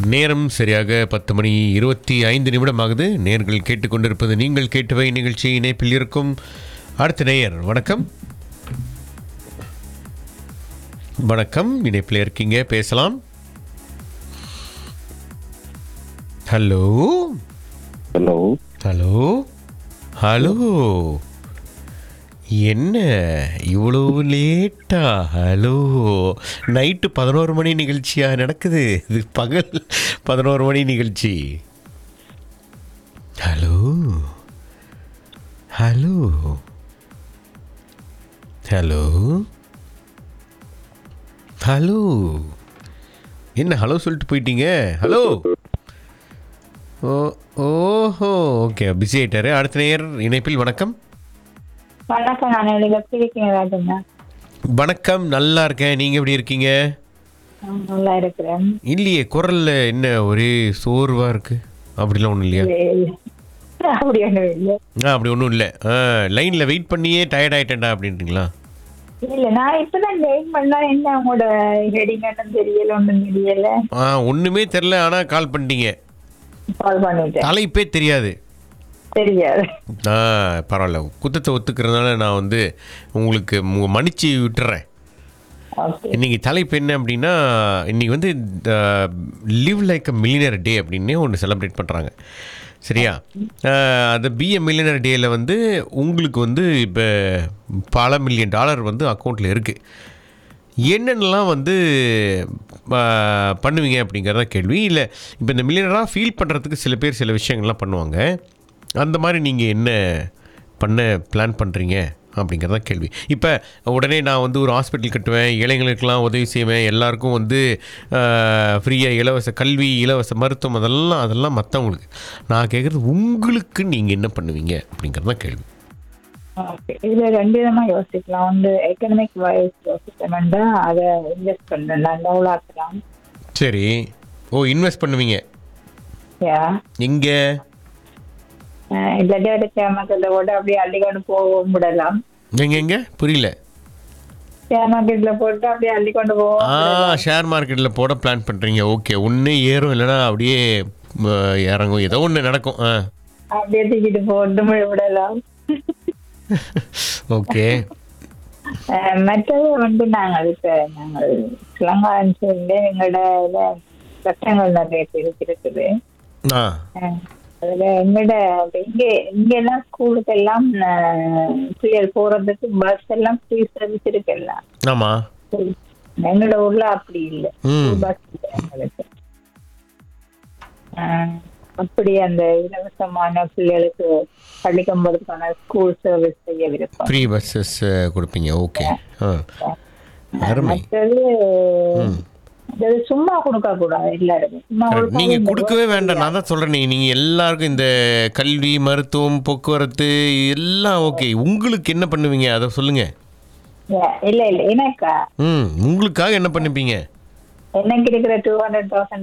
நேரம் சரியாக பத்து மணி இருபத்தி ஐந்து நிமிடம் ஆகுது நேர்கள் கேட்டுக்கொண்டிருப்பது நீங்கள் கேட்டவை நிகழ்ச்சி இணைப்பில் இருக்கும் அடுத்த நேயர் வணக்கம் வணக்கம் இணைப்பில் இருக்கீங்க பேசலாம் ஹலோ ஹலோ ஹலோ ஹலோ என்ன இவ்வளோ லேட்டா ஹலோ நைட்டு பதினோரு மணி நிகழ்ச்சியா நடக்குது இது பகல் பதினோரு மணி நிகழ்ச்சி ஹலோ ஹலோ ஹலோ ஹலோ என்ன ஹலோ சொல்லிட்டு போயிட்டீங்க ஹலோ ஓ ஓஹோ ஓகே பிஸி ஆயிட்டாரு அடுத்த நேயர் இணைப்பில் வணக்கம் வணக்கம் நான் எனக்கு எப்படி இருக்கீங்க ராஜண்ணா வணக்கம் நல்லா இருக்கேன் நீங்கள் எப்படி இருக்கீங்க நான் நல்லா இருக்கிறேன் இல்லையே குரல்ல என்ன ஒரே சோர்வாக இருக்கு அப்படிலாம் ஒன்றும் இல்லையா அப்படி ஒன்றும் இல்லை ஆ அப்படி ஒன்றும் இல்லை ஆ லைனில் வெயிட் பண்ணியே டயர்ட் ஆகிட்டேன்டா அப்படின்றீங்களா இல்ல நான் இப்பதான் வெயிட் பண்ணா என்ன உங்களோட ஹெடிங் என்னன்னு தெரியல ஒன்றும் தெரியல ஆ ஒன்றுமே தெரில ஆனால் கால் பண்ணிட்டீங்க கால் பண்ணிட்டேன் தலைப்பே தெரியாது தெரியாது ஆ பரவாயில்ல குத்தத்தை ஒத்துக்கிறதுனால நான் வந்து உங்களுக்கு மு- மன்னிச்சு விட்டுறேன் ஓகே இன்னைக்கு தலைப்பு என்ன அப்படின்னா இன்னைக்கு வந்து live like a millionaire day அப்படின்னே ஒன்று செலிப்ரேட் பண்ணுறாங்க சரியா அஹ், அந்த பிஏ மில்லியனர் டேயில் வந்து உங்களுக்கு வந்து இப்போ பல மில்லியன் டாலர் வந்து அக்கௌண்ட்டில் இருக்குது என்னென்னலாம் வந்து அஹ், பண்ணுவீங்க அப்படிங்கிறத கேள்வி இல்லை இப்போ இந்த மில்லியனராக ஃபீல் பண்ணுறதுக்கு சில பேர் சில விஷயங்கள்லாம் பண்ணுவாங்க அந்த மாதிரி நீங்கள் என்ன பண்ண பிளான் பண்ணுறீங்க அப்படிங்கிறத கேள்வி இப்போ உடனே நான் வந்து ஒரு ஹாஸ்பிட்டல் கட்டுவேன் இளைஞர்களுக்கெல்லாம் உதவி செய்வேன் எல்லாருக்கும் வந்து ஃப்ரீயாக இலவச கல்வி இலவச மருத்துவம் அதெல்லாம் அதெல்லாம் மற்றவங்களுக்கு நான் கேட்குறது உங்களுக்கு நீங்கள் என்ன பண்ணுவீங்க அப்படிங்கிறது தான் கேள்வி ஓகே இதுல ரெண்டு விதமா யோசிக்கலாம் வந்து எக்கனாமிக் வைஸ் யோசிக்கணும்னா அதை இன்வெஸ்ட் பண்ணலாம் டெவலப் ஆக்கலாம் சரி ஓ இன்வெஸ்ட் பண்ணுவீங்க யா எங்கே இல்லாட்டி அதை கேமக்கல்ல கூட அப்படியே அள்ளிக்கொண்டு போக விடலாம் எங்கே எங்கே புரியல கேமக்கெட்ல போட்டு அப்படியே அள்ளிக்கொண்டு போவோம் ஆ ஷேர் மார்க்கெட்டில் போட பிளான் பண்ணுறீங்க ஓகே ஒன்று ஏறும் இல்லைன்னா அப்படியே ம, இறங்கும் ஏதோ ஒன்று நடக்கும் ஆ அப்படியே தூக்கிட்டு போட்டு விடலாம் ஓகே அஹ் மற்றது வந்து நாங்கள் இப்ப நாங்கள் ஸ்ரீலங்கான்னு சொல்லி எங்களோட இதுல கஷ்டங்கள் நிறைய பேருக்கு இருக்குது ஆ அஹ் அதுல எங்களோட இப்ப இங்க இங்க எல்லாம் ஸ்கூலுக்கு எல்லாம் அஹ், பிள்ளைகள் போறதுக்கு பஸ் எல்லாம் ஃப்ரீ சர்வீஸ் இருக்கு எல்லாம் ஆமாம் எங்களோட ஊர்ல அப்படி இல்லை ம் பஸ் இல்லை எங்களுக்கு அஹ், அப்படி அந்த இலவசமான பிள்ளைகளுக்கு பள்ளிக்கம் போறதுக்கான ஸ்கூல் சர்வீஸ் செய்ய விருப்பம் ஃப்ரீ பஸ்ஸஸ் கொடுப்பீங்க ஓகே ஆ அருமை மற்றது இது சும்மா கொடுக்க கூடாது எல்லாருக்கும் சும்மா கொடுத்தா நீங்கள் இந்த கொடுக்கவே வேண்டாம் நான் தான் சொல்கிறேன் நீங்கள் எல்லாருக்கும் இந்த கல்வி மருத்துவம் போக்குவரத்து எல்லாம் ஓகே உங்களுக்கு என்ன பண்ணுவீங்க அதை சொல்லுங்கள் இல்ல இல்ல எனக்கா ம் உங்களுக்காக என்ன பண்ணிப்பீங்க எனக்கு இருக்கிற டூ ஹண்ட்ரட் தௌசண்ட்